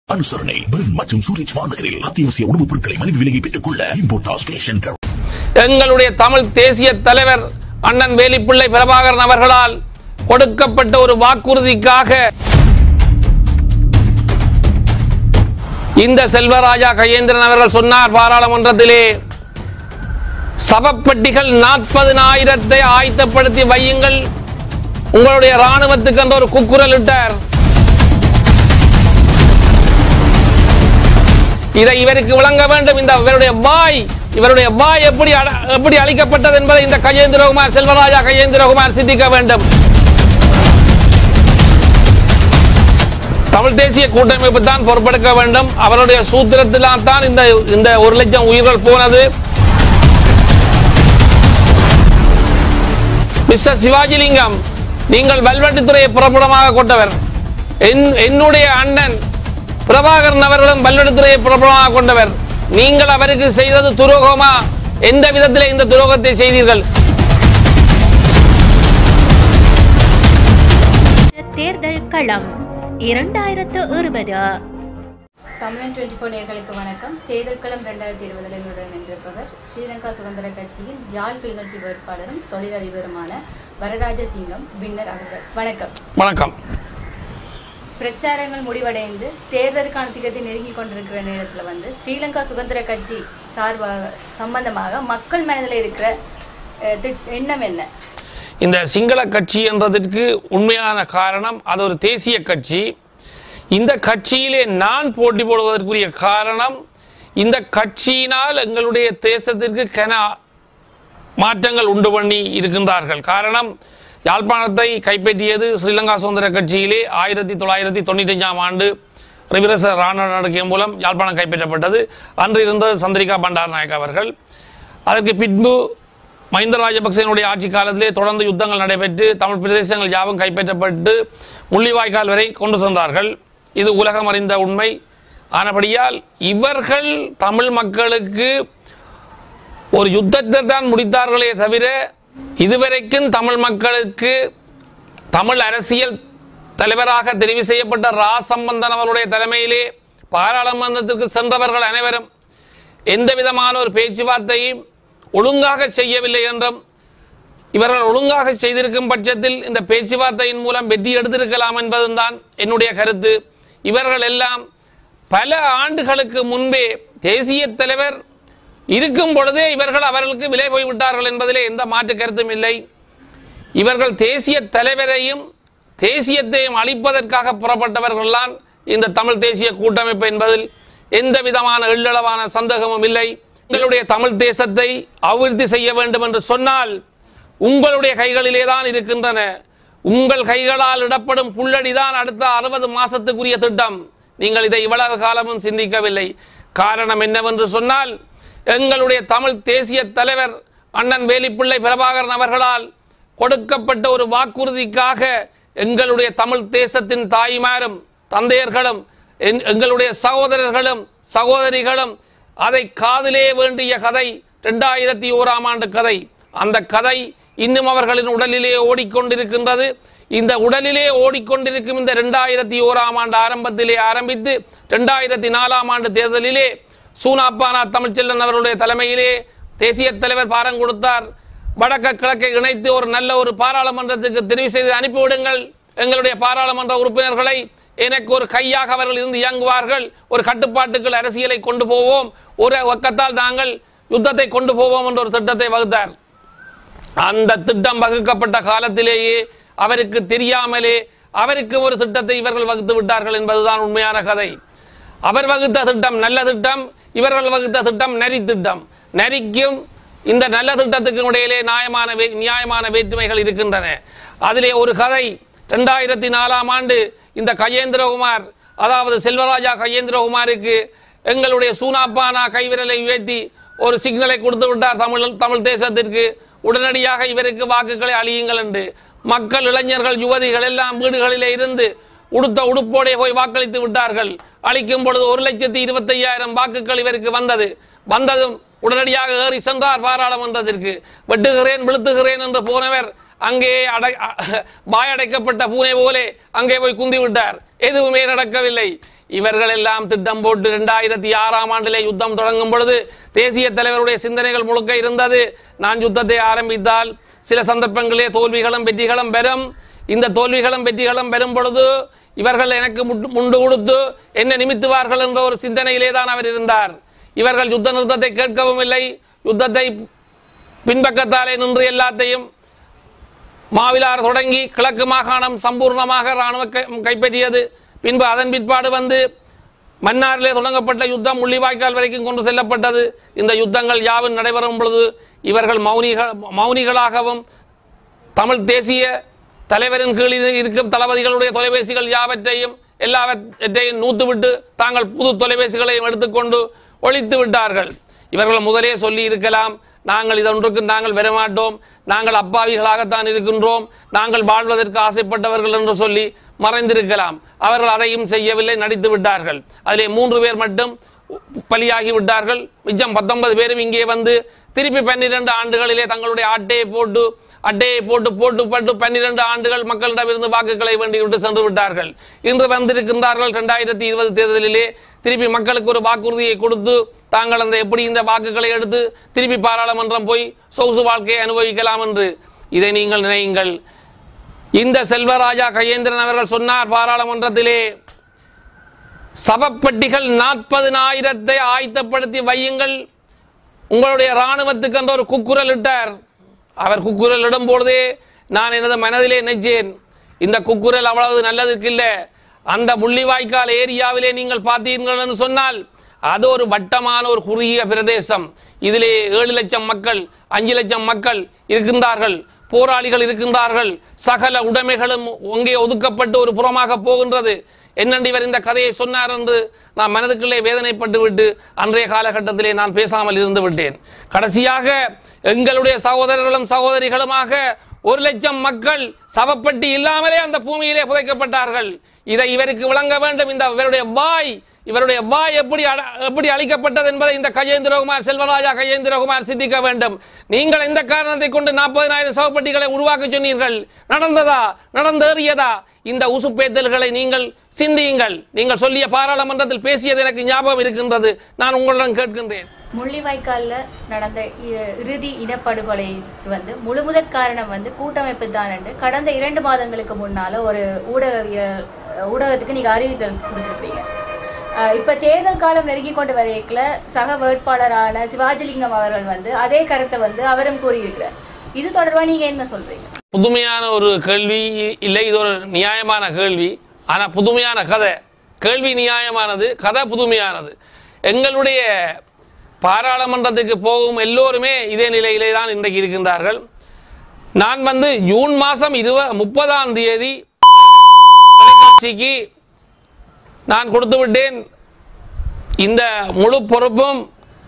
அனுசரணை பெர்ன் மற்றும் சூரிச் மாநகரில் அத்தியாவசிய உணவுப் பொருட்களை மலிவு விலையை பெற்றுக் கொள்ள இம்போர்டாஸ் கேஷ் அண்ட் எங்களுடைய தமிழ் தேசிய தலைவர் அண்ணன் வேலிப்பிள்ளை பிரபாகரன் அவர்களால் கொடுக்கப்பட்ட ஒரு வாக்குறுதிக்காக இந்த செல்வராஜா கஜேந்திரன் அவர்கள் சொன்னார் பாராளுமன்றத்திலே சவப்பெட்டிகள் நாற்பதினாயிரத்தை ஆயத்தப்படுத்தி வையுங்கள் உங்களுடைய ராணுவத்துக்கு என்ற ஒரு குக்குரல் இட்டார் இதை இவருக்கு விளங்க வேண்டும் இந்த இவருடைய வாய் இவருடைய வாய் எப்படி அட- எப்படி அளிக்கப்பட்டது என்பதை இந்த கஜேந்திரகுமார் செல்வராஜா கஜேந்திரகுமார் சிந்திக்க வேண்டும் தமிழ் தேசிய கூட்டமைப்பு தான் பொறுப்பெடுக்க வேண்டும் அவருடைய சூத்திரத்தினால் தான் இந்த இந்த ஒரு லட்சம் உயிர்கள் போனது மிஸ்டர் சிவாஜிலிங்கம் நீங்கள் வல்வெட்டித்துறையை புறப்படமாக கொண்டவர் என்- என்னுடைய அண்ணன் பிரபாகரன் அவர்களும் வல்வெட்டித்துறையை புறப்படமாக கொண்டவர் நீங்கள் அவருக்கு செய்தது துரோகமா எந்த விதத்திலே இந்த துரோகத்தை செய்தீர்கள் தேர்தல் களம் இரண்டாயிரத்து இருபது தமிழன் டுவெண்ட்டி ஃபோர் நேர்களுக்கு வணக்கம் தேர்தல் களம் ரெண்டாயிரத்தி இருபதில் என்னுடன் நின்றிருப்பவர் ஸ்ரீலங்கா சுதந்திர கட்சியின் யாழ் கிளிநொச்சி வேட்பாளரும் தொழிலதிபருமான வரராஜ சிங்கம் பின்னர் அவர்கள் வணக்கம் வணக்கம் பிரச்சாரங்கள் முடிவடைந்து தேர்தலுக்கான திகத்தை நெருங்கி கொண்டிருக்கிற நேரத்தில் வந்து ஸ்ரீலங்கா சுதந்திர கட்சி சார்பாக சம்பந்தமாக மக்கள் மனதில் இருக்கிற அஹ், திட்- எண்ணம் என்ன இந்த சிங்கள கட்சி என்றதற்கு உண்மையான காரணம் அது ஒரு தேசிய கட்சி இந்த கட்சியிலே நான் போட்டி போடுவதற்குரிய காரணம் இந்த கட்சியினால் எங்களுடைய தேசத்திற்கு கன மாற்றங்கள் உண்டு பண்ணி இருக்கின்றார்கள் காரணம் யாழ்ப்பாணத்தை கைப்பற்றியது ஸ்ரீலங்கா சுதந்திர கட்சியிலே ஆயிரத்தி தொள்ளாயிரத்தி தொண்ணூத்தஞ்சாம் ஆண்டு ரிவிரச ராணுவ நடக்கிய மூலம் யாழ்ப்பாணம் கைப்பற்றப்பட்டது அன்று இருந்தது சந்திரிகா பண்டாரநாயக் அவர்கள் அதற்கு பின்பு மஹிந்த ராஜபக்சேனுடைய ஆட்சி காலத்திலே தொடர்ந்து யுத்தங்கள் நடைபெற்று தமிழ் பிரதேசங்கள் யாவும் கைப்பற்றப்பட்டு முள்ளிவாய்க்கால் வரை கொண்டு சென்றார்கள் இது உலகம் அறிந்த உண்மை ஆனபடியால் இவர்கள் தமிழ் மக்களுக்கு ஒரு யுத்தத்தை தான் முடித்தார்களே தவிர இதுவரைக்கும் தமிழ் மக்களுக்கு தமிழ் அரசியல் தலைவராக தெரிவு செய்யப்பட்ட ரா சம்பந்தன் அவருடைய தலைமையிலே பாராளுமன்றத்திற்கு சென்றவர்கள் அனைவரும் எந்த விதமான ஒரு பேச்சுவார்த்தையும் ஒழுங்காக செய்யவில்லை என்றும் இவர்கள் ஒழுங்காக செய்திருக்கும் பட்சத்தில் இந்த பேச்சுவார்த்தையின் மூலம் வெற்றி எடுத்திருக்கலாம் என்பதுதான் என்னுடைய கருத்து இவர்கள் எல்லாம் பல ஆண்டுகளுக்கு முன்பே தேசிய தலைவர் இருக்கும் பொழுதே இவர்கள் அவர்களுக்கு விலை போய்விட்டார்கள் என்பதிலே எந்த மாற்று கருத்தும் இல்லை இவர்கள் தேசிய தலைவரையும் தேசியத்தையும் அழிப்பதற்காக புறப்பட்டவர்கள்தான் இந்த தமிழ் தேசிய கூட்டமைப்பு என்பதில் எந்த விதமான எள்ளளவான சந்தேகமும் இல்லை உங்களுடைய தமிழ் தேசத்தை அபிவிருத்தி செய்ய வேண்டும் என்று சொன்னால் உங்களுடைய கைகளிலே தான் இருக்கின்றன உங்கள் கைகளால் இடப்படும் புல்லடிதான் அடுத்த அறுபது மாசத்துக்குரிய திட்டம் நீங்கள் இதை இவ்வளவு காலமும் சிந்திக்கவில்லை காரணம் என்னவென்று சொன்னால் எங்களுடைய தமிழ் தேசிய தலைவர் அண்ணன் வேலிப்பிள்ளை பிரபாகரன் அவர்களால் கொடுக்கப்பட்ட ஒரு வாக்குறுதிக்காக எங்களுடைய தமிழ் தேசத்தின் தாய்மாரும் தந்தையர்களும் என்- எங்களுடைய சகோதரர்களும் சகோதரிகளும் அதை காதிலே வேண்டிய கதை ரெண்டாயிரத்தி ஓராம் ஆண்டு கதை அந்த கதை இன்னும் அவர்களின் உடலிலே ஓடிக்கொண்டிருக்கின்றது இந்த உடலிலே ஓடிக்கொண்டிருக்கும் இந்த ரெண்டாயிரத்தி ஓராம் ஆண்டு ஆரம்பத்திலே ஆரம்பித்து ரெண்டாயிரத்தி நாலாம் ஆண்டு தேர்தலிலே சூனாப்பானா தமிழ்ச்செல்வன் அவர்களுடைய தலைமையிலே தேசிய தலைவர் பாரம் கொடுத்தார் வடக்க கிழக்கை இணைத்து ஒரு நல்ல ஒரு பாராளுமன்றத்துக்கு தெரிவு செய்து அனுப்பிவிடுங்கள் எங்களுடைய பாராளுமன்ற உறுப்பினர்களை எனக்கு ஒரு கையாக அவர்கள் இருந்து இயங்குவார்கள் ஒரு கட்டுப்பாட்டுக்குள் அரசியலை கொண்டு போவோம் ஒரு பக்கத்தால் நாங்கள் யுத்தத்தை கொண்டு போவோம் என்ற ஒரு திட்டத்தை வகுத்தார் அந்த திட்டம் வகுக்கப்பட்ட காலத்திலேயே அவருக்கு தெரியாமலே அவருக்கு ஒரு திட்டத்தை இவர்கள் வகுத்து விட்டார்கள் என்பதுதான் உண்மையான கதை அவர் வகுத்த திட்டம் நல்ல திட்டம் இவர்கள் வகுத்த திட்டம் நரி திட்டம் நரிக்கும் இந்த நல்ல திட்டத்துக்கும் இடையிலே நியாயமான வே- நியாயமான வேற்றுமைகள் இருக்கின்றன அதிலே ஒரு கதை ரெண்டாயிரத்தி நாலாம் ஆண்டு இந்த கஜேந்திரகுமார் அதாவது செல்வராஜா கஜேந்திரகுமாருக்கு எங்களுடைய சூனாப்பானா கைவிரலை உயர்த்தி ஒரு சிக்னலை கொடுத்து விட்டார் தமிழ் தமிழ் தேசத்திற்கு உடனடியாக இவருக்கு வாக்குகளை அழியுங்கள் என்று மக்கள் இளைஞர்கள் யுவதிகள் எல்லாம் வீடுகளிலே இருந்து உடுத்த உடுப்போடே போய் வாக்களித்து விட்டார்கள் அளிக்கும் பொழுது ஒரு லட்சத்தி இருபத்தையாயிரம் வாக்குகள் இவருக்கு வந்தது வந்ததும் உடனடியாக ஏறி சென்றார் பாராளுமன்றத்திற்கு வெட்டுகிறேன் விழுத்துகிறேன் என்று போனவர் அங்கே அடை அ- வாயடைக்கப்பட்ட பூனை போலே அங்கே போய் குந்தி விட்டார் எதுவுமே நடக்கவில்லை இவர்கள் எல்லாம் திட்டம் போட்டு இரண்டாயிரத்தி ஆறாம் ஆண்டிலே யுத்தம் தொடங்கும் பொழுது தேசிய தலைவருடைய சிந்தனைகள் முழுக்க இருந்தது நான் யுத்தத்தை ஆரம்பித்தால் சில சந்தர்ப்பங்களிலே தோல்விகளும் வெற்றிகளும் பெறும் இந்த தோல்விகளும் வெற்றிகளும் பெறும் பொழுது இவர்கள் எனக்கு முட்டு- முண்டு கொடுத்து என்ன நிமித்துவார்கள் என்ற ஒரு சிந்தனையிலே தான் அவர் இருந்தார் இவர்கள் யுத்த நிறுத்தத்தை கேட்கவும் இல்லை யுத்தத்தை பின்பக்கத்தாலே நின்று எல்லாத்தையும் மாவிலார் தொடங்கி கிழக்கு மாகாணம் சம்பூர்ணமாக இராணுவ கை- கைப்பற்றியது பின்பு அதன் பிற்பாடு வந்து மன்னாரிலே தொடங்கப்பட்ட யுத்தம் முள்ளிவாய்க்கால் வரைக்கும் கொண்டு செல்லப்பட்டது இந்த யுத்தங்கள் யாவும் நடைபெறும் பொழுது இவர்கள் மௌனிகள் மௌனிகளாகவும் தமிழ் தேசிய தலைவரின் கீழ் இரு- இருக்கும் தளபதிகளுடைய தொலைபேசிகள் யாவற்றையும் எல்லாவற்றையும் நூத்துவிட்டு தாங்கள் புது தொலைபேசிகளையும் எடுத்துக்கொண்டு ஒழித்து விட்டார்கள் இவர்கள் முதலே சொல்லி இருக்கலாம் நாங்கள் இதொன்றுக்கு நாங்கள் வரமாட்டோம் நாங்கள் அப்பாவிகளாகத்தான் இருக்கின்றோம் நாங்கள் வாழ்வதற்கு ஆசைப்பட்டவர்கள் என்று சொல்லி மறைந்திருக்கலாம் அவர்கள் அதையும் செய்யவில்லை நடித்து விட்டார்கள் அதிலே மூன்று பேர் மட்டும் பலியாகி விட்டார்கள் மிச்சம் பத்தொன்பது பேரும் இங்கே வந்து திருப்பி பன்னிரண்டு ஆண்டுகளிலே தங்களுடைய அட்டையை போட்டு அட்டையை போட்டு போட்டு போட்டு பன்னிரண்டு ஆண்டுகள் மக்களிடமிருந்து வாக்குகளை வேண்டி விட்டு சென்று விட்டார்கள் இன்று வந்திருக்கின்றார்கள் இரண்டாயிரத்தி இருபது தேர்தலிலே திருப்பி மக்களுக்கு ஒரு வாக்குறுதியை கொடுத்து தாங்கள் அந்த எப்படி இந்த வாக்குகளை எடுத்து திருப்பி பாராளுமன்றம் போய் சொகுசு வாழ்க்கையை அனுபவிக்கலாம் என்று இதை நீங்கள் நினையுங்கள் இந்த செல்வராஜா கையேந்திரன் அவர்கள் சொன்னார் பாராளுமன்றத்திலே சவப்பெட்டிகள் நாற்பதினாயிரத்தை ஆயத்தப்படுத்தி வையுங்கள் உங்களுடைய இராணுவத்துக்கு என்ற ஒரு குக்குரல் இட்டார் அவர் குக்குரல் இடும் பொழுதே நான் எனது மனதிலே நினைச்சேன் இந்த குக்குரல் அவ்வளவு நல்லதுக்கு இல்லை அந்த முள்ளிவாய்க்கால் ஏரியாவிலே நீங்கள் பார்த்தீர்கள் என்று சொன்னால் அது ஒரு வட்டமான ஒரு குறுகிய பிரதேசம் இதிலே ஏழு லட்சம் மக்கள் அஞ்சு லட்சம் மக்கள் இருக்கின்றார்கள் போராளிகள் இருக்கின்றார்கள் சகல உடைமைகளும் அங்கே ஒதுக்கப்பட்டு ஒரு புறமாக போகின்றது என்னென்று இவர் இந்த கதையை சொன்னார் என்று நான் மனதுக்குள்ளே வேதனைப்பட்டு விட்டு அன்றைய காலகட்டத்திலே நான் பேசாமல் இருந்து விட்டேன் கடைசியாக எங்களுடைய சகோதரர்களும் சகோதரிகளுமாக ஒரு லட்சம் மக்கள் சவப்பட்டி இல்லாமலே அந்த பூமியிலே புதைக்கப்பட்டார்கள் இதை இவருக்கு விளங்க வேண்டும் இந்த இவருடைய வாய் இவருடைய வாய் எப்படி அட- எப்படி அளிக்கப்பட்டது என்பதை இந்த கஜேந்திரகுமார் செல்வராஜா கஜேந்திரகுமார் சிந்திக்க வேண்டும் நீங்கள் இந்த காரணத்தை கொண்டு நாற்பதினாயிரம் சவப்பட்டிகளை உருவாக்க சொன்னீர்கள் நடந்ததா நடந்தேறியதா இந்த உசுப்பேத்தல்களை நீங்கள் சிந்தியுங்கள் நீங்கள் சொல்லிய பாராளுமன்றத்தில் பேசியது எனக்கு ஞாபகம் இருக்கின்றது நான் உங்களிடம் கேட்கின்றேன் முள்ளிவாய்க்காலில் நடந்த இ- இறுதி இனப்படுகொலைக்கு வந்து முழுமுதற் காரணம் வந்து கூட்டமைப்பு தான் என்று கடந்த இரண்டு மாதங்களுக்கு முன்னால ஒரு ஊடகவியல் ஊடகத்துக்கு நீங்க அறிவித்தல் கொடுத்துருக்கீங்க இப்போ தேர்தல் காலம் நெருங்கி கொண்டு வரைக்கல சக வேட்பாளரான சிவாஜிலிங்கம் அவர்கள் வந்து அதே கருத்தை வந்து அவரும் கூறியிருக்கிறார் இது தொடர்பாக நீங்க என்ன சொல்றீங்க புதுமையான ஒரு கேள்வி இல்லை இது ஒரு நியாயமான கேள்வி ஆனால் புதுமையான கதை கேள்வி நியாயமானது கதை புதுமையானது எங்களுடைய பாராளுமன்றத்துக்கு போகும் எல்லோருமே இதே நிலையிலே தான் இன்றைக்கு இருக்கின்றார்கள் நான் வந்து ஜூன் மாதம் இருவ முப்பதாம் தேதி தொலைக்காட்சிக்கு நான் கொடுத்து விட்டேன் இந்த முழு பொறுப்பும்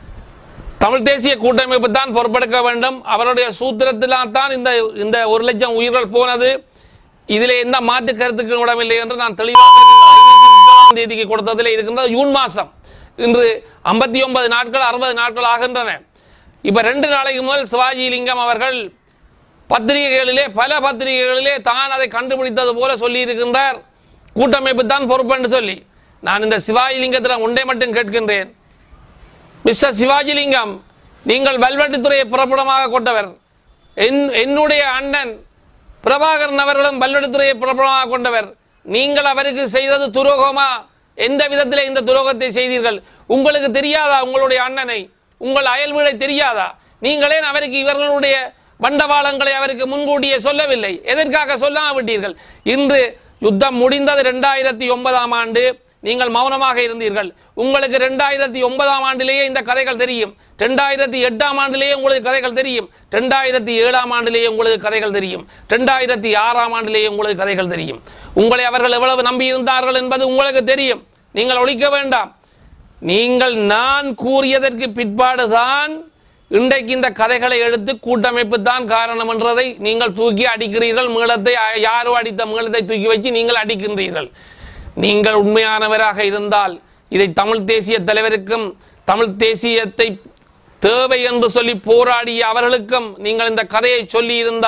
தமிழ் தேசிய கூட்டமைப்பு தான் பொறுப்பெடுக்க வேண்டும் அவருடைய சூத்திரத்தினால் தான் இந்த இந்த ஒரு லட்சம் உயிர்கள் போனது இதிலே எந்த மாற்று கருத்துக்கு இடமில்லை என்று நான் தெளிவாக ஐநூத்தி முப்பதாம் தேதிக்கு கொடுத்ததில் இருக்கின்றது ஜூன் மாதம் இன்று ஐம்பத்தி ஒன்பது நாட்கள் அறுபது நாட்கள் ஆகின்றன இப்ப ரெண்டு நாளைக்கு முதல் சிவாஜி லிங்கம் அவர்கள் பத்திரிகைகளிலே பல பத்திரிகைகளிலே தான் அதை கண்டுபிடித்தது போல சொல்லி இருக்கின்றார் கூட்டமைப்பு தான் பொறுப்பு சொல்லி நான் இந்த சிவாஜி லிங்கத்தில் ஒன்றை மட்டும் கேட்கின்றேன் மிஸ்டர் சிவாஜிலிங்கம் நீங்கள் வல்வெட்டித்துறையை புறப்படமாக கொண்டவர் என் என்னுடைய அண்ணன் பிரபாகரன் அவர்களும் வல்வெட்டித்துறையை புறப்படமாக கொண்டவர் நீங்கள் அவருக்கு செய்தது துரோகமா எந்த விதத்திலே இந்த துரோகத்தை செய்தீர்கள் உங்களுக்கு தெரியாதா உங்களுடைய அண்ணனை உங்கள் அயல் வீடை தெரியாதா நீங்களே அவருக்கு இவர்களுடைய வண்டவாளங்களை அவருக்கு முன்கூட்டியே சொல்லவில்லை எதற்காக சொல்லாம விட்டீர்கள் இன்று யுத்தம் முடிந்தது ரெண்டாயிரத்தி ஒன்பதாம் ஆண்டு நீங்கள் மௌனமாக இருந்தீர்கள் உங்களுக்கு ரெண்டாயிரத்தி ஒன்பதாம் ஆண்டிலேயே இந்த கதைகள் தெரியும் ரெண்டாயிரத்தி எட்டாம் ஆண்டிலேயே உங்களுக்கு கதைகள் தெரியும் ரெண்டாயிரத்தி ஏழாம் ஆண்டிலேயே உங்களுக்கு கதைகள் தெரியும் ரெண்டாயிரத்தி ஆறாம் ஆண்டிலேயே உங்களுக்கு கதைகள் தெரியும் உங்களை அவர்கள் எவ்வளவு நம்பி இருந்தார்கள் என்பது உங்களுக்கு தெரியும் நீங்கள் ஒழிக்க வேண்டாம் நீங்கள் நான் கூறியதற்கு பிற்பாடுதான் இன்றைக்கு இந்த கதைகளை எடுத்து கூட்டமைப்பு தான் காரணம் என்றதை நீங்கள் தூக்கி அடிக்கிறீர்கள் மீளத்தை அ- யாரோ அடித்த மீளத்தை தூக்கி வச்சு நீங்கள் அடிக்கின்றீர்கள் நீங்கள் உண்மையானவராக இருந்தால் இதை தமிழ் தேசிய தலைவருக்கும் தமிழ் தேசியத்தை தேவை என்று சொல்லி போராடிய அவர்களுக்கும் நீங்கள் இந்த கதையை சொல்லி இருந்தால்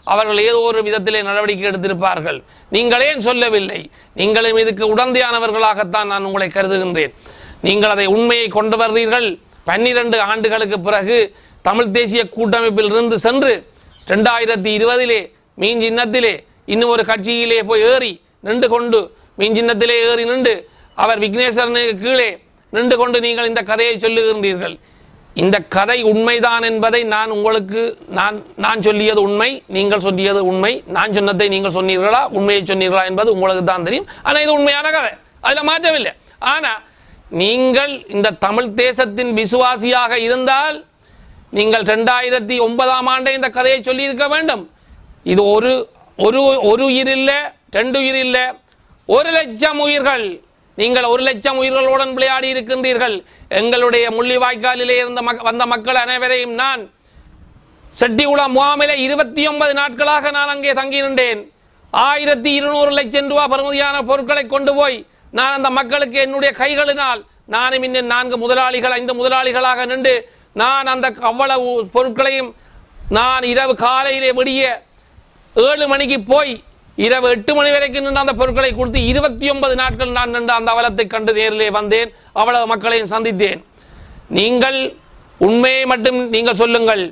அவர்கள் ஏதோ ஒரு விதத்திலே நடவடிக்கை எடுத்திருப்பார்கள் நீங்கள் ஏன் சொல்லவில்லை நீங்களும் இதுக்கு உடந்தையானவர்களாகத்தான் நான் உங்களை கருதுகின்றேன் நீங்கள் அதை உண்மையை கொண்டு வர்றீர்கள் பன்னிரண்டு ஆண்டுகளுக்கு பிறகு தமிழ் தேசிய கூட்டமைப்பில் இருந்து சென்று ரெண்டாயிரத்தி இருபதிலே மீன் சின்னத்திலே இன்னும் ஒரு கட்சியிலே போய் ஏறி நின்று கொண்டு மீன் சின்னத்திலே ஏறி நின்று அவர் விக்னேஸ்வரனுக்கு கீழே நின்று கொண்டு நீங்கள் இந்த கதையை சொல்லுகின்றீர்கள் இந்த கதை உண்மைதான் என்பதை நான் உங்களுக்கு நான் நான் சொல்லியது உண்மை நீங்கள் சொல்லியது உண்மை நான் சொன்னதை நீங்கள் சொன்னீர்களா உண்மையை சொன்னீர்களா என்பது உங்களுக்கு தான் தெரியும் ஆனால் இது உண்மையான கதை அதில் மாற்றமில்லை ஆனால் நீங்கள் இந்த தமிழ் தேசத்தின் விசுவாசியாக இருந்தால் நீங்கள் ரெண்டாயிரத்தி ஒன்பதாம் ஆண்டே இந்த கதையை சொல்லியிருக்க வேண்டும் இது ஒரு ஒரு ஒரு உயிர் இல்லை ரெண்டு உயிர் இல்லை ஒரு லட்சம் உயிர்கள் நீங்கள் ஒரு லட்சம் உயிர்களுடன் விளையாடி இருக்கின்றீர்கள் எங்களுடைய முள்ளிவாய்க்காலிலே இருந்த மக் வந்த மக்கள் அனைவரையும் நான் செட்டிகுளம் முகாமிலே இருபத்தி ஒன்பது நாட்களாக நான் அங்கே தங்கியிருந்தேன் ஆயிரத்தி இருநூறு லட்சம் ரூபாய் பெறுமதியான பொருட்களை கொண்டு போய் நான் அந்த மக்களுக்கு என்னுடைய கைகளினால் நானும் இன்னும் நான்கு முதலாளிகள் ஐந்து முதலாளிகளாக நின்று நான் அந்த அவ்வளவு பொருட்களையும் நான் இரவு காலையிலே விடிய ஏழு மணிக்கு போய் இரவு எட்டு மணி வரைக்கும் நின்று அந்த பொருட்களை கொடுத்து இருபத்தி ஒன்பது நாட்கள் நான் நின்று அந்த அவலத்தை கண்டு நேரிலே வந்தேன் அவ்வளவு மக்களையும் சந்தித்தேன் நீங்கள் உண்மையை மட்டும் நீங்கள் சொல்லுங்கள்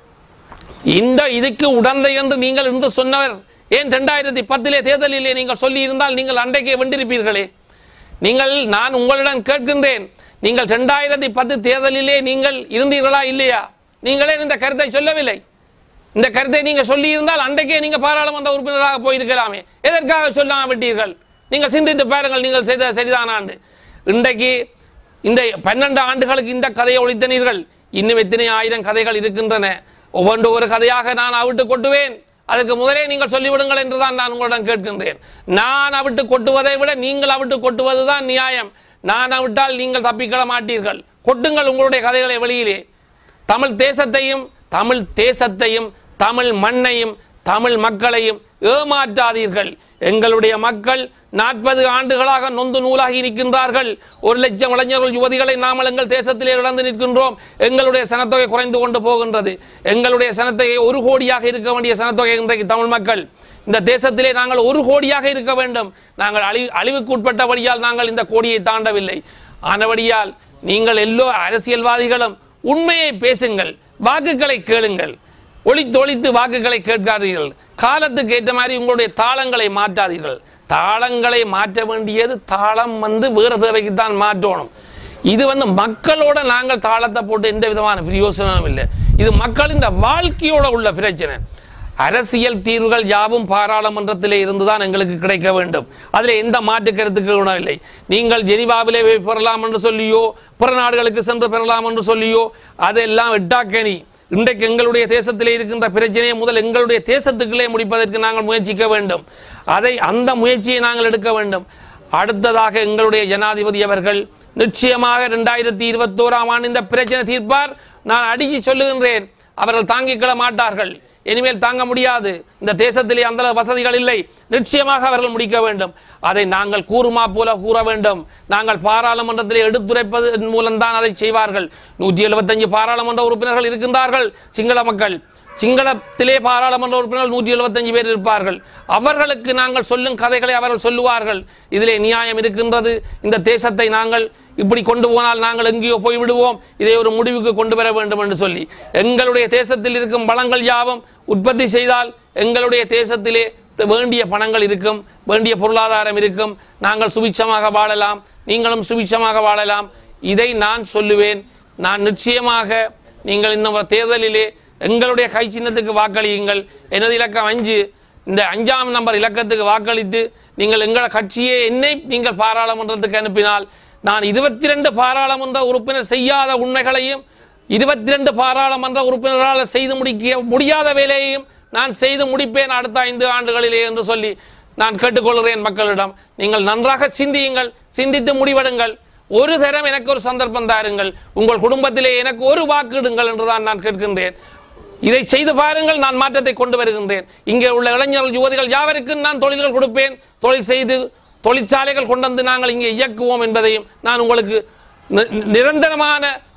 இந்த இதுக்கு உடந்தை என்று நீங்கள் இன்று சொன்னவர் ஏன் ரெண்டாயிரத்தி பத்திலே தேர்தலிலே நீங்கள் சொல்லி இருந்தால் நீங்கள் அன்றைக்கே வென்றிருப்பீர்களே நீங்கள் நான் உங்களிடம் கேட்கின்றேன் நீங்கள் ரெண்டாயிரத்தி பத்து தேர்தலிலே நீங்கள் இருந்தீர்களா இல்லையா நீங்களே இந்த கருத்தை சொல்லவில்லை இந்த கருத்தை நீங்க சொல்லி இருந்தால் அன்றைக்கே நீங்க பாராளுமன்ற உறுப்பினராக போயிருக்கலாமே எதற்காக சொல்லாம விட்டீர்கள் நீங்கள் சிந்தித்து பாருங்கள் நீங்கள் செய்த சரிதான் ஆண்டு இன்றைக்கு இந்த பன்னெண்டு ஆண்டுகளுக்கு இந்த கதையை ஒழித்தனீர்கள் இன்னும் எத்தனை ஆயிரம் கதைகள் இருக்கின்றன ஒவ்வொன்று ஒரு கதையாக நான் அவிட்டு கொட்டுவேன் அதுக்கு முதலே நீங்கள் சொல்லிவிடுங்கள் என்றுதான் நான் உங்களிடம் கேட்கின்றேன் நான் அவிட்டு கொட்டுவதை விட நீங்கள் அவிட்டு கொட்டுவதுதான் நியாயம் நான் அவிட்டால் நீங்கள் தப்பிக்கொள்ள மாட்டீர்கள் கொட்டுங்கள் உங்களுடைய கதைகளை வெளியிலே தமிழ் தேசத்தையும் தமிழ் தேசத்தையும் தமிழ் மண்ணையும் தமிழ் மக்களையும் ஏமாற்றாதீர்கள் எங்களுடைய மக்கள் நாற்பது ஆண்டுகளாக நொந்து நூலாகி நிற்கின்றார்கள் ஒரு லட்சம் இளைஞர்கள் யுவதிகளை நாமல் எங்கள் தேசத்திலே இழந்து நிற்கின்றோம் எங்களுடைய சனத்தொகை குறைந்து கொண்டு போகின்றது எங்களுடைய சனத்தொகை ஒரு கோடியாக இருக்க வேண்டிய சனத்தொகை இன்றைக்கு தமிழ் மக்கள் இந்த தேசத்திலே நாங்கள் ஒரு கோடியாக இருக்க வேண்டும் நாங்கள் அழி அழிவுக்கு உட்பட்டபடியால் நாங்கள் இந்த கோடியை தாண்டவில்லை ஆனபடியால் நீங்கள் எல்லோ அரசியல்வாதிகளும் உண்மையை பேசுங்கள் வாக்குகளை கேளுங்கள் ஒளித்து ஒளித்து வாக்குகளை கேட்காதீர்கள் காலத்துக்கு ஏற்ற மாதிரி உங்களுடைய தாளங்களை மாற்றாதீர்கள் தாளங்களை மாற்ற வேண்டியது தாளம் வந்து வேறு தேவைக்கு தான் மாற்றணும் இது வந்து மக்களோட நாங்கள் தாளத்தை போட்டு எந்த விதமான பிரயோசனமும் இல்லை இது மக்களின் வாழ்க்கையோட உள்ள பிரச்சனை அரசியல் தீர்வுகள் யாவும் பாராளுமன்றத்திலே இருந்துதான் எங்களுக்கு கிடைக்க வேண்டும் அதில் எந்த மாற்று கருத்துக்களும் இல்லை நீங்கள் ஜெனிவாவிலே போய் பெறலாம் என்று சொல்லியோ பிற நாடுகளுக்கு சென்று பெறலாம் என்று சொல்லியோ அதெல்லாம் எட்டாக்கனி இன்றைக்கு எங்களுடைய தேசத்திலே இருக்கின்ற பிரச்சனையை முதல் எங்களுடைய தேசத்துக்குள்ளே முடிப்பதற்கு நாங்கள் முயற்சிக்க வேண்டும் அதை அந்த முயற்சியை நாங்கள் எடுக்க வேண்டும் அடுத்ததாக எங்களுடைய ஜனாதிபதி அவர்கள் நிச்சயமாக ரெண்டாயிரத்தி இருபத்தோராம் ஆண்டு இந்த பிரச்சனை தீர்ப்பார் நான் அடிச்சு சொல்லுகின்றேன் அவர்கள் தாங்கிக் கொள்ள மாட்டார்கள் இனிமேல் தாங்க முடியாது இந்த தேசத்திலே அந்த அளவு வசதிகள் இல்லை நிச்சயமாக அவர்கள் முடிக்க வேண்டும் அதை நாங்கள் கூறுமா போல கூற வேண்டும் நாங்கள் பாராளுமன்றத்திலே எடுத்துரைப்பது மூலம்தான் அதை செய்வார்கள் நூற்றி எழுபத்தஞ்சு பாராளுமன்ற உறுப்பினர்கள் இருக்கின்றார்கள் சிங்கள மக்கள் சிங்களத்திலே பாராளுமன்ற உறுப்பினர்கள் நூற்றி எழுபத்தஞ்சு பேர் இருப்பார்கள் அவர்களுக்கு நாங்கள் சொல்லும் கதைகளை அவர்கள் சொல்லுவார்கள் இதிலே நியாயம் இருக்கின்றது இந்த தேசத்தை நாங்கள் இப்படி கொண்டு போனால் நாங்கள் எங்கேயோ போய் விடுவோம் இதை ஒரு முடிவுக்கு கொண்டு வர வேண்டும் என்று சொல்லி எங்களுடைய தேசத்தில் இருக்கும் வளங்கள் யாவும் உற்பத்தி செய்தால் எங்களுடைய தேசத்திலே த- வேண்டிய பணங்கள் இருக்கும் வேண்டிய பொருளாதாரம் இருக்கும் நாங்கள் சுபிட்சமாக வாழலாம் நீங்களும் சுபிட்சமாக வாழலாம் இதை நான் சொல்லுவேன் நான் நிச்சயமாக நீங்கள் இந்த ஒரு தேர்தலிலே எங்களுடைய கை சின்னத்துக்கு வாக்களியுங்கள் எனது இலக்கம் அஞ்சு இந்த அஞ்சாம் நம்பர் இலக்கத்துக்கு வாக்களித்து நீங்கள் எங்கள் கட்சியே என்னை நீங்கள் பாராளுமன்றத்துக்கு அனுப்பினால் நான் இருபத்தி ரெண்டு பாராளுமன்ற உறுப்பினர் செய்யாத உண்மைகளையும் இருபத்தி ரெண்டு பாராளுமன்ற உறுப்பினரால் செய்து முடிக்க முடியாத வேலையையும் நான் செய்து முடிப்பேன் அடுத்த ஐந்து ஆண்டுகளிலே என்று சொல்லி நான் கேட்டுக்கொள்கிறேன் மக்களிடம் நீங்கள் நன்றாக சிந்தியுங்கள் சிந்தித்து முடிவெடுங்கள் ஒரு தரம் எனக்கு ஒரு சந்தர்ப்பம் தாருங்கள் உங்கள் குடும்பத்திலே எனக்கு ஒரு வாக்கிடுங்கள் என்றுதான் நான் கேட்கின்றேன் இதை செய்து பாருங்கள் நான் மாற்றத்தை கொண்டு வருகின்றேன் இங்கே உள்ள இளைஞர்கள் யுவதிகள் யாவருக்கும் நான் தொழில்கள் கொடுப்பேன் தொழில் செய்து தொழிற்சாலைகள் கொண்டு வந்து நாங்கள் இங்கே இயக்குவோம் என்பதையும் நான் உங்களுக்கு நி- நிரந்தரமான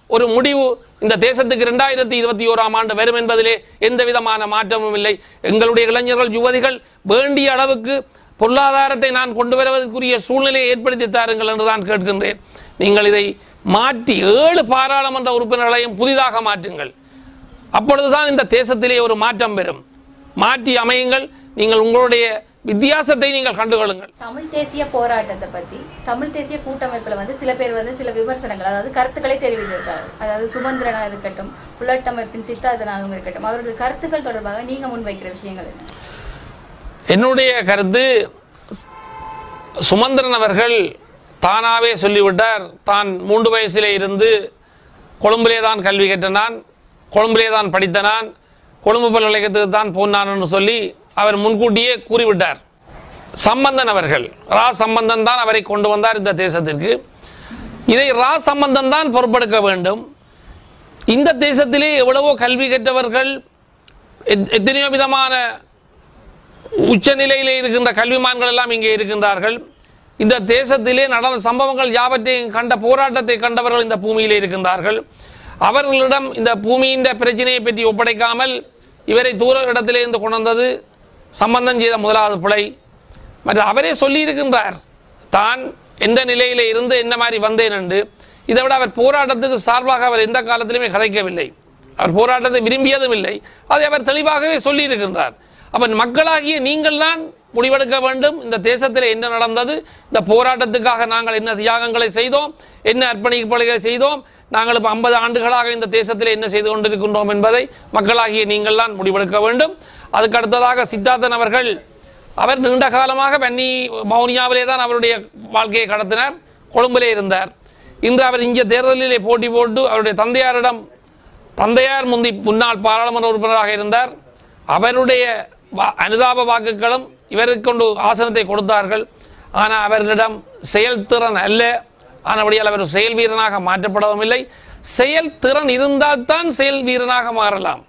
ஒரு முடிவு இந்த தேசத்துக்கு இரண்டாயிரத்தி இருபத்தி ஓராம் ஆண்டு வரும் என்பதிலே எந்த விதமான மாற்றமும் இல்லை எங்களுடைய இளைஞர்கள் யுவதிகள் வேண்டிய அளவுக்கு பொருளாதாரத்தை நான் கொண்டு வருவதற்குரிய சூழ்நிலையை ஏற்படுத்தி தாருங்கள் என்று தான் கேட்கின்றேன் நீங்கள் இதை மாற்றி ஏழு பாராளுமன்ற உறுப்பினர்களையும் புதிதாக மாற்றுங்கள் அப்பொழுதுதான் இந்த தேசத்திலே ஒரு மாற்றம் பெறும் மாற்றி அமையுங்கள் நீங்கள் உங்களுடைய வித்தியாசத்தை நீங்கள் கண்டுகொள்ளுங்கள் தமிழ் தேசிய போராட்டத்தை பத்தி தமிழ் தேசிய கூட்டமைப்புல வந்து சில பேர் வந்து சில விமர்சனங்கள் அதாவது கருத்துக்களை தெரிவித்திருக்காரு அதாவது சுமந்திரனா இருக்கட்டும் புலட்டமைப்பின் சித்தார்த்தனாகவும் இருக்கட்டும் அவரது கருத்துக்கள் தொடர்பாக நீங்க முன்வைக்கிற விஷயங்கள் என்ன என்னுடைய கருத்து சுமந்திரன் அவர்கள் தானாவே சொல்லிவிட்டார் தான் மூன்று வயசிலே இருந்து கொழும்பிலே தான் கல்வி கற்றனான் கொழும்பிலே தான் படித்தனான் கொழும்பு பல்கலைக்கழகத்துக்கு தான் போனான் என்று சொல்லி அவர் முன்கூட்டியே கூறிவிட்டார் சம்பந்தன் அவர்கள் ரா சம்பந்தன் தான் அவரை கொண்டு வந்தார் இந்த தேசத்திற்கு இதை ரா சம்பந்தன் தான் பொறுப்பெடுக்க வேண்டும் இந்த தேசத்திலே எவ்வளவோ கல்வி கற்றவர்கள் எத்- எத்தனையோ விதமான உச்ச நிலையிலே இருக்கின்ற கல்விமான்கள் எல்லாம் இங்கே இருக்கின்றார்கள் இந்த தேசத்திலே நடந்த சம்பவங்கள் யாவற்றையும் கண்ட போராட்டத்தை கண்டவர்கள் இந்த பூமியிலே இருக்கின்றார்கள் அவர்களிடம் இந்த பூமியின் பிரச்சனையை பற்றி ஒப்படைக்காமல் இவரை தூர இடத்திலே இருந்து கொண்டு வந்தது சம்பந்தம் செய்த முதலாவது பிழை மற்ற அவரே சொல்லியிருக்கின்றார் தான் எந்த நிலையிலே இருந்து என்ன மாதிரி வந்தேன் என்று இதை விட அவர் போராட்டத்துக்கு சார்பாக அவர் எந்த காலத்திலுமே கதைக்கவில்லை அவர் போராட்டத்தை விரும்பியதும் இல்லை அதை அவர் தெளிவாகவே சொல்லியிருக்கின்றார் அப்ப மக்களாகிய நீங்கள் தான் முடிவெடுக்க வேண்டும் இந்த தேசத்தில் என்ன நடந்தது இந்த போராட்டத்துக்காக நாங்கள் என்ன தியாகங்களை செய்தோம் என்ன அர்ப்பணிப்புகளை செய்தோம் நாங்கள் இப்போ ஐம்பது ஆண்டுகளாக இந்த தேசத்தில் என்ன செய்து கொண்டிருக்கின்றோம் என்பதை மக்களாகிய நீங்கள் தான் முடிவெடுக்க வேண்டும் அதுக்கு அடுத்ததாக சித்தார்த்தன் அவர்கள் அவர் நீண்ட காலமாக வன்னி மௌனியாவிலே தான் அவருடைய வாழ்க்கையை கடத்தினார் கொழும்பிலே இருந்தார் இன்று அவர் இங்கே தேர்தலிலே போட்டி போட்டு அவருடைய தந்தையாரிடம் தந்தையார் முந்தி முன்னாள் பாராளுமன்ற உறுப்பினராக இருந்தார் அவருடைய வா- அனுதாப வாக்குகளும் இவருக்கு கொண்டு ஆசனத்தை கொடுத்தார்கள் ஆனால் அவர்களிடம் செயல்திறன் அல்ல ஆனபடியால் அவர் செயல் வீரனாக மாற்றப்படவும் இல்லை செயல்திறன் இருந்தால்தான் செயல் வீரனாக மாறலாம்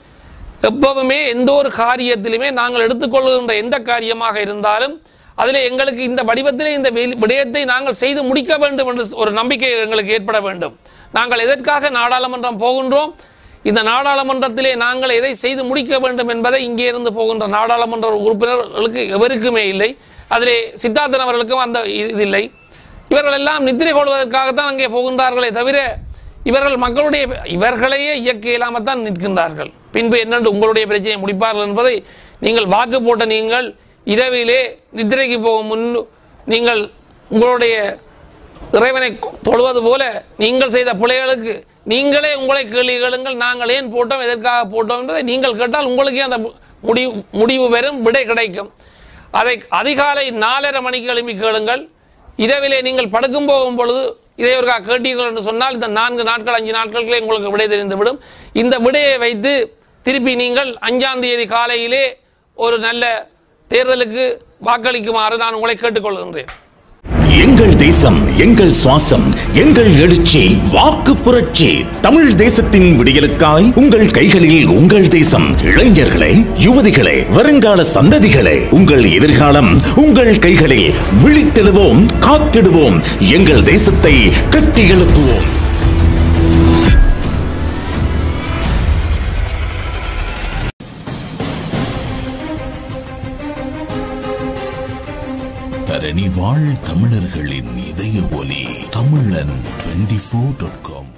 எப்பவுமே எந்த ஒரு காரியத்திலுமே நாங்கள் எடுத்துக்கொள்கின்ற எந்த காரியமாக இருந்தாலும் அதில் எங்களுக்கு இந்த வடிவத்திலே இந்த வி- விடயத்தை நாங்கள் செய்து முடிக்க வேண்டும் என்று ஒரு நம்பிக்கை எங்களுக்கு ஏற்பட வேண்டும் நாங்கள் எதற்காக நாடாளுமன்றம் போகின்றோம் இந்த நாடாளுமன்றத்திலே நாங்கள் எதை செய்து முடிக்க வேண்டும் என்பதை இங்கே இருந்து போகின்ற நாடாளுமன்ற உறுப்பினர்களுக்கு எவருக்குமே இல்லை அதிலே சித்தார்த்தன் அவர்களுக்கும் அந்த இது இல்லை இவர்கள் எல்லாம் நித்திரை கொள்வதற்காகத்தான் அங்கே போகின்றார்களே தவிர இவர்கள் மக்களுடைய இவர்களையே இயக்க இயலாமல் தான் நிற்கின்றார்கள் பின்பு என்னென்று உங்களுடைய பிரச்சனையை முடிப்பார்கள் என்பதை நீங்கள் வாக்கு போட்ட நீங்கள் இரவிலே நித்திரைக்கு போகும் முன் நீங்கள் உங்களுடைய இறைவனை தொழுவது போல நீங்கள் செய்த பிழைகளுக்கு நீங்களே உங்களை கேள்வி கேளுங்கள் நாங்கள் ஏன் போட்டோம் எதற்காக போட்டோம் என்பதை நீங்கள் கேட்டால் உங்களுக்கே அந்த முடிவு முடிவு வரும் விடை கிடைக்கும் அதை அதிகாலை நாலரை மணிக்கு எழுப்பி கேளுங்கள் இரவிலே நீங்கள் படுக்கும் போகும் பொழுது இதை ஒரு கேட்டீர்கள் என்று சொன்னால் இந்த நான்கு நாட்கள் அஞ்சு நாட்களுக்குள்ளே உங்களுக்கு விடை தெரிந்துவிடும் இந்த விடையை வைத்து திருப்பி நீங்கள் அஞ்சாம் தேதி காலையிலே ஒரு நல்ல தேர்தலுக்கு வாக்களிக்குமாறு நான் உங்களை கேட்டுக்கொள்கின்றேன் எங்கள் தேசம் எங்கள் சுவாசம் எங்கள் எழுச்சி வாக்கு புரட்சி தமிழ் தேசத்தின் விடியலுக்காய் உங்கள் கைகளில் உங்கள் தேசம் இளைஞர்களே யுவதிகளே வருங்கால சந்ததிகளே உங்கள் எதிர்காலம் உங்கள் கைகளில் விழித்தெழுவோம் காத்திடுவோம் எங்கள் தேசத்தை கட்டி எழுப்புவோம் தரணி வாழ் தமிழர்களின் இதய ஒலி தமிழன் டுவெண்டி ஃபோர் டாட் காம்